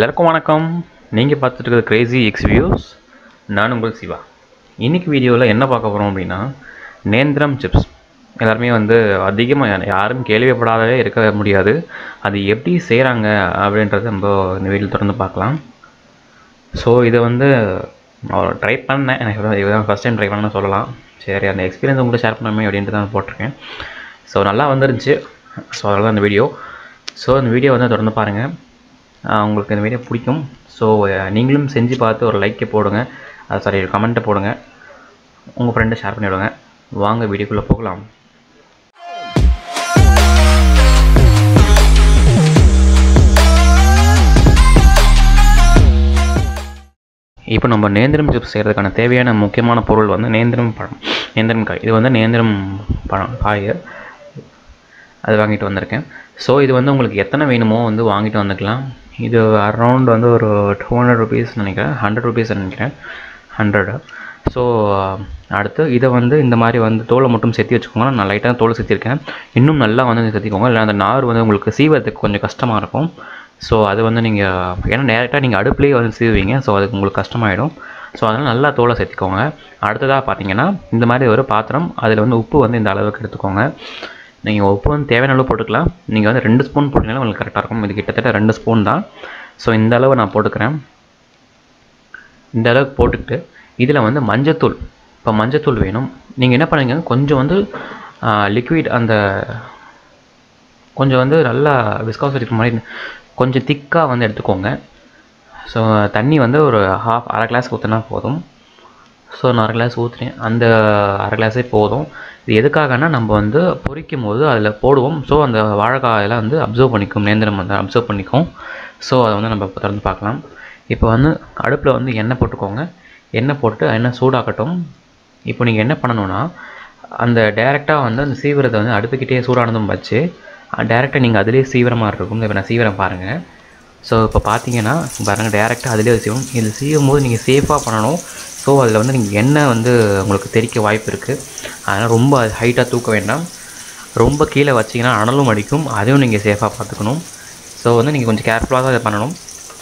எல்லாருக்கும் வணக்கம் நீங்கள் பார்த்துட்டு இருக்கிறது கிரேசி எக்ஸ் வியூஸ் நான் உங்கள் சிவா இன்னைக்கு வீடியோவில் என்ன பார்க்க போகிறோம் அப்படின்னா நேந்திரம் சிப்ஸ் எல்லாருமே வந்து அதிகமாக யாரும் கேள்விப்படாதவே இருக்க முடியாது அது எப்படி செய்கிறாங்க அப்படின்றத நம்ம இந்த வீடியோ தொடர்ந்து பார்க்கலாம் ஸோ இதை வந்து ட்ரை பண்ணேன் எனக்கு இதுதான் ஃபஸ்ட் டைம் ட்ரை பண்ணேன்னு சொல்லலாம் சரி அந்த எக்ஸ்பீரியன்ஸ் உங்கள்கிட்ட ஷேர் பண்ணணுமே அப்படின்ட்டு தான் போட்டிருக்கேன் ஸோ நல்லா வந்துருந்துச்சு ஸோ அதனால தான் இந்த வீடியோ ஸோ இந்த வீடியோ வந்து தொடர்ந்து பாருங்கள் ஆஹ் உங்களுக்கு இந்த வீடியோ பிடிக்கும் ஸோ நீங்களும் செஞ்சு பார்த்து ஒரு லைக்கை போடுங்க சாரி கமெண்ட்டை போடுங்க உங்கள் ஃப்ரெண்டை ஷேர் பண்ணிவிடுங்க வாங்க வீடியோக்குள்ளே போகலாம் இப்போ நம்ம நேந்திரம் சிப்ஸ் செய்கிறதுக்கான தேவையான முக்கியமான பொருள் வந்து நேந்திரம் பழம் நேந்திரம் காய் இது வந்து நேந்திரம் பழம் காய் அது வாங்கிட்டு வந்திருக்கேன் ஸோ இது வந்து உங்களுக்கு எத்தனை வேணுமோ வந்து வாங்கிட்டு வந்துக்கலாம் இது அரௌண்ட் வந்து ஒரு டூ ஹண்ட்ரட் ருபீஸ் நினைக்கிறேன் ஹண்ட்ரட் ருபீஸ் நினைக்கிறேன் ஹண்ட்ரடு ஸோ அடுத்து இதை வந்து இந்த மாதிரி வந்து தோலை மட்டும் சேர்த்து வச்சுக்கோங்க நான் லைட்டாக தோலை சேர்த்திருக்கேன் இன்னும் நல்லா வந்து சேர்த்திக்கோங்க இல்லை அந்த நார் வந்து உங்களுக்கு சீவறதுக்கு கொஞ்சம் கஷ்டமாக இருக்கும் ஸோ அது வந்து நீங்கள் ஏன்னா டேரெக்டாக நீங்கள் அடுப்புலேயே வந்து சீவுவீங்க ஸோ அதுக்கு உங்களுக்கு கஷ்டமாயிடும் ஸோ அதனால் நல்லா தோலை சேர்த்திக்கோங்க அடுத்ததாக பார்த்தீங்கன்னா இந்த மாதிரி ஒரு பாத்திரம் அதில் வந்து உப்பு வந்து இந்த அளவுக்கு எடுத்துக்கோங்க நீங்கள் உப்பு வந்து தேவையான அளவு போட்டுக்கலாம் நீங்கள் வந்து ரெண்டு ஸ்பூன் போட்டிங்கனாலும் உங்களுக்கு கரெக்டாக இருக்கும் இது கிட்டத்தட்ட ரெண்டு ஸ்பூன் தான் ஸோ இந்த அளவு நான் போட்டுக்கிறேன் இந்த அளவுக்கு போட்டுக்கிட்டு இதில் வந்து மஞ்சத்தூள் இப்போ மஞ்சத்தூள் வேணும் நீங்கள் என்ன பண்ணுங்க கொஞ்சம் வந்து லிக்விட் அந்த கொஞ்சம் வந்து நல்லா விஸ்காஸ் இருக்கிற மாதிரி கொஞ்சம் திக்காக வந்து எடுத்துக்கோங்க ஸோ தண்ணி வந்து ஒரு ஹாஃப் அரை கிளாஸ் ஊற்றினா போதும் ஸோ நான் அரை கிளாஸ் ஊற்றுறேன் அந்த அரை கிளாஸே போதும் இது எதுக்காகனா நம்ம வந்து பொரிக்கும் போது அதில் போடுவோம் ஸோ அந்த வாழைக்காயெல்லாம் வந்து அப்சர்வ் பண்ணிக்கும் நேந்திரம் வந்து அப்சர்வ் பண்ணிக்கும் ஸோ அதை வந்து நம்ம திறந்து பார்க்கலாம் இப்போ வந்து அடுப்பில் வந்து எண்ணெய் போட்டுக்கோங்க எண்ணெய் போட்டு எண்ணெய் சூடாக்கட்டும் இப்போ நீங்கள் என்ன பண்ணணும்னா அந்த டேரெக்டாக வந்து அந்த சீவிரத்தை வந்து அடுப்புக்கிட்டே சூடானதும் வச்சு டேரெக்டாக நீங்கள் அதிலே சீவிர மாதிரி இருக்கும் இப்போ நான் சீவிரம் பாருங்கள் ஸோ இப்போ பார்த்தீங்கன்னா பாருங்கள் டேரெக்டாக அதிலே சீவும் இது சீவும் போது நீங்கள் சேஃபாக பண்ணணும் ஸோ அதில் வந்து நீங்கள் எண்ணெய் வந்து உங்களுக்கு தெறிக்க வாய்ப்பு இருக்குது அதனால் ரொம்ப ஹைட்டாக தூக்க வேண்டாம் ரொம்ப கீழே வச்சிங்கன்னா அனலும் அடிக்கும் அதையும் நீங்கள் சேஃபாக பார்த்துக்கணும் ஸோ வந்து நீங்கள் கொஞ்சம் கேர்ஃபுல்லாக தான் இதை பண்ணணும்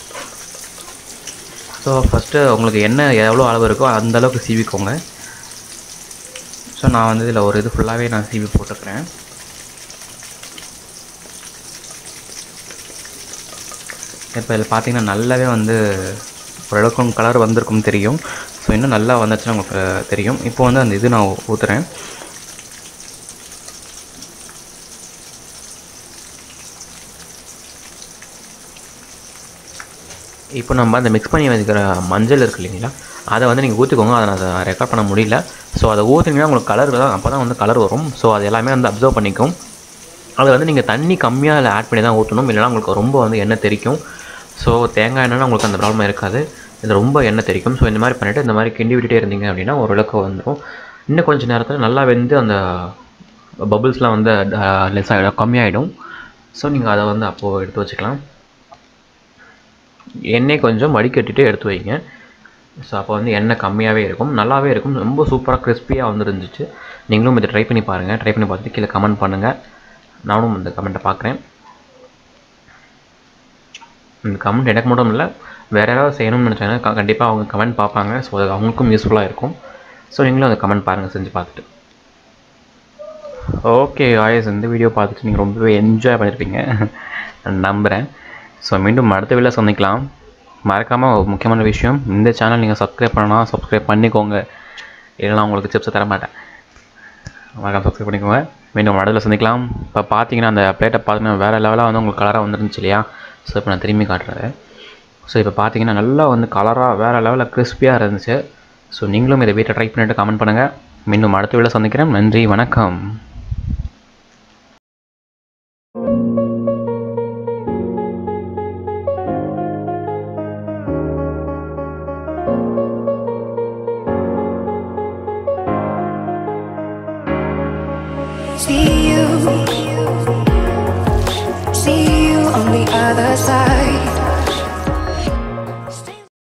ஸோ ஃபஸ்ட்டு உங்களுக்கு எண்ணெய் எவ்வளோ அளவு இருக்கோ அந்த அளவுக்கு சீவிக்கோங்க ஸோ நான் வந்து இதில் ஒரு இது ஃபுல்லாகவே நான் சீவி போட்டுக்கிறேன் இப்போ இதில் பார்த்தீங்கன்னா நல்லாவே வந்து ஓரளவுக்கு கலர் வந்திருக்கும் தெரியும் ஸோ இன்னும் நல்லா வந்துச்சுன்னா உங்களுக்கு தெரியும் இப்போ வந்து அந்த இது நான் ஊற்றுறேன் இப்போ நம்ம அந்த மிக்ஸ் பண்ணி வச்சுக்கிற மஞ்சள் இருக்கு இல்லைங்களா அதை வந்து நீங்கள் ஊற்றிக்கோங்க அதை நான் ரெக்கார்ட் பண்ண முடியல ஸோ அதை ஊற்றினீங்கன்னா உங்களுக்கு கலர் தான் அப்போ தான் வந்து கலர் வரும் ஸோ அது எல்லாமே வந்து அப்சர்வ் பண்ணிக்கும் அதை வந்து நீங்கள் தண்ணி கம்மியாக அதில் ஆட் பண்ணி தான் ஊற்றணும் இல்லைனா உங்களுக்கு ரொம்ப வந்து எண்ணெய் தெரிக்கும் ஸோ தேங்காய் எண்ணெய்னா உங்களுக்கு அந்த ப்ராப்ளம் இருக்காது இது ரொம்ப எண்ணெய் தெரிக்கும் ஸோ இந்த மாதிரி பண்ணிவிட்டு இந்த மாதிரி கிண்டி விட்டுட்டே இருந்தீங்க அப்படின்னா ஓரளவுக்கு வந்துடும் இன்னும் கொஞ்சம் நேரத்தில் நல்லா வெந்து அந்த பபுள்ஸ்லாம் வந்து லெஸ் ஆகிடும் கம்மியாயிடும் ஸோ நீங்கள் அதை வந்து அப்போது எடுத்து வச்சுக்கலாம் எண்ணெய் கொஞ்சம் வடிகட்டிட்டு எடுத்து வைங்க ஸோ அப்போ வந்து எண்ணெய் கம்மியாகவே இருக்கும் நல்லாவே இருக்கும் ரொம்ப சூப்பராக கிறிஸ்பியாக வந்துருந்துச்சு நீங்களும் இதை ட்ரை பண்ணி பாருங்கள் ட்ரை பண்ணி பார்த்துட்டு கீழே கமெண்ட் பண்ணுங்கள் நானும் இந்த கமெண்ட்டை பார்க்குறேன் இந்த கமெண்ட் எனக்கு மட்டும் இல்லை வேறு யாராவது செய்யணும்னு நினச்சாங்கன்னா கண்டிப்பாக அவங்க கமெண்ட் பார்ப்பாங்க ஸோ அது அவங்களுக்கும் யூஸ்ஃபுல்லாக இருக்கும் ஸோ நீங்களும் அந்த கமெண்ட் பாருங்கள் செஞ்சு பார்த்துட்டு ஓகே ஆயஸ் இந்த வீடியோ பார்த்துட்டு நீங்கள் ரொம்பவே என்ஜாய் பண்ணியிருப்பீங்க நம்புகிறேன் ஸோ மீண்டும் அடுத்த வீடியோ சந்திக்கலாம் மறக்காமல் ஒரு முக்கியமான விஷயம் இந்த சேனல் நீங்கள் சப்ஸ்கிரைப் பண்ணலாம் சப்ஸ்கிரைப் பண்ணிக்கோங்க இல்லைனா உங்களுக்கு சிப்ஸை தர மாட்டேன் மறக்காம சப்ஸ்கிரைப் பண்ணிக்கோங்க மீண்டும் அடுத்த சந்திக்கலாம் இப்போ பார்த்தீங்கன்னா அந்த பிளேட்டை பார்த்தீங்கன்னா வேறு லெவலாக வந்து உங்களுக்கு கலராக வந்துருந்துச்சு இல்லையா ஸோ இப்போ நான் திரும்பி காட்டுறேன் ஸோ இப்போ பார்த்தீங்கன்னா நல்லா வந்து கலராக வேறு லெவலில் கிறிஸ்பியாக இருந்துச்சு ஸோ நீங்களும் இதை வீட்டை ட்ரை பண்ணிவிட்டு கமெண்ட் பண்ணுங்கள் மீண்டும் அடுத்த வீடியோ சந்திக்கிறேன் நன்றி வணக்கம் See you, see you on the other side.